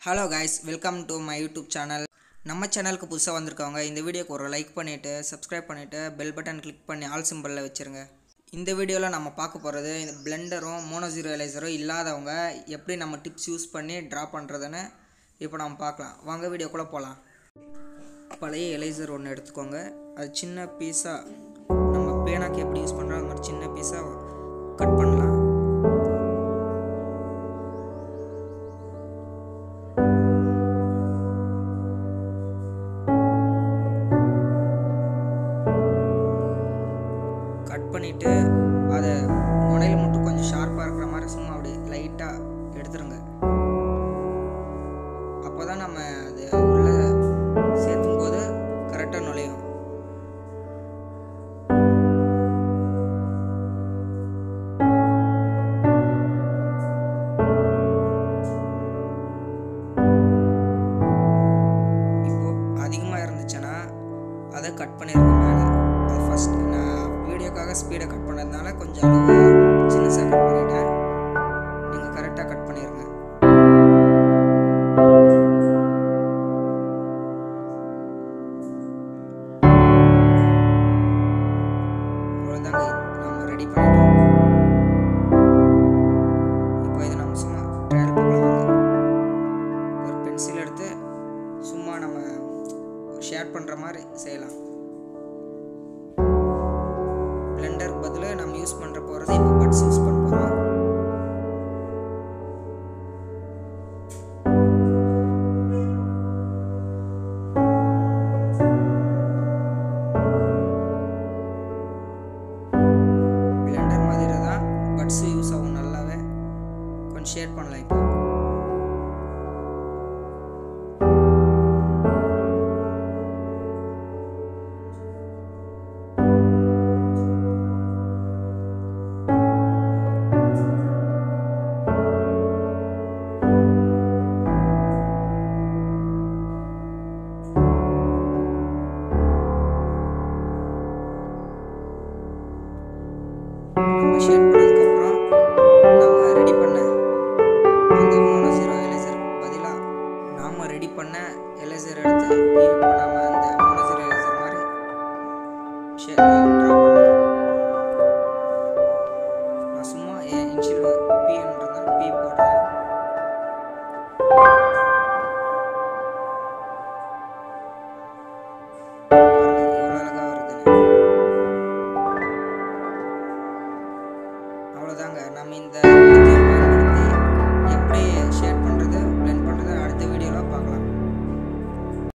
hello guys welcome to my YouTube channel நம்ம சேனலுக்கு புதுசாக வந்திருக்கவங்க இந்த வீடியோக்கு ஒரு லைக் பண்ணிவிட்டு சப்ஸ்கிரைப் பண்ணிவிட்டு பெல் பட்டன் கிளிக் பண்ணி ஆல் சிம்பிளில் வச்சுருங்க இந்த வீடியோவில் நம்ம பார்க்க போகிறது இந்த பிளெண்டரும் மோனோ ஜீரோ எலைசரும் இல்லாதவங்க எப்படி நம்ம டிப்ஸ் யூஸ் பண்ணி ட்ரா பண்ணுறதுன்னு இப்போ நம்ம பார்க்கலாம் வாங்க வீடியோக்குள்ளே போகலாம் பழைய எலைசர் ஒன்று எடுத்துக்கோங்க அது சின்ன பீஸாக நம்ம பேனாக்கு எப்படி யூஸ் பண்ணுறோம் அது மாதிரி சின்ன பீஸாக கட் பண்ணலாம் கட் பண்ணிவிட்டு அதை முனையில் மட்டும் கொஞ்சம் ஷார்ப்பாக இருக்கிற மாதிரி சும்மா அப்படி லைட்டாக எடுத்துருங்க அப்போ தான் நம்ம அது உள்ளே சேர்த்தும் போது கரெக்டாக நுழையும் இப்போ அதிகமாக இருந்துச்சுன்னா அதை கட் பண்ணிருங்க மேலே அது ஃபஸ்ட் நான் வீடியோக்காக ஸ்பீடை கட் பண்ணதுனால கொஞ்சம் அளவு சின்னசாக கட் பண்ணிட்டேன் நீங்கள் கரெக்டாக கட் பண்ணிடுங்க அவ்வளோதாங்க நம்ம ரெடி பண்ணிட்டோம் இப்போ இதை நம்ம சும்மா ட்ரையல் போகலாம் வாங்க ஒரு பென்சில் எடுத்து சும்மா நம்ம ஷேர் பண்ணுற மாதிரி செய்யலாம் பிளெண்டர் பதில் நம்ம யூஸ் பண்ணுற போகிறது இப்போ பட்ஸ் யூஸ் பண்ண போகிறோம் பிளெண்டர் மாதிரி தான் பட்ஸு யூஸ் ஆகும் நல்லாவே கொஞ்சம் ஷேர் பண்ணலாம் இப்போ நம்ம ஷேட் பண்ணதுக்கப்புறம் நம்ம ரெடி பண்ண அந்த மூணு ஜீரோ எலேசர் பதிலாக நாம் ரெடி பண்ண எலேசர் எடுத்து இப்போ நம்ம அந்த மூணு ஜீரோ எலேசர் மாதிரி ஷே ட்ரா பண்ணலாம் நான் சும்மா என் இன்ஷியல் பின்றதால பி போடுறேன் பாருங்க, எவ்வளோ அழகாக வருதுன்னு அவ்வளோதாங்க நம்ம இந்த மெத்தட் பயன்படுத்தி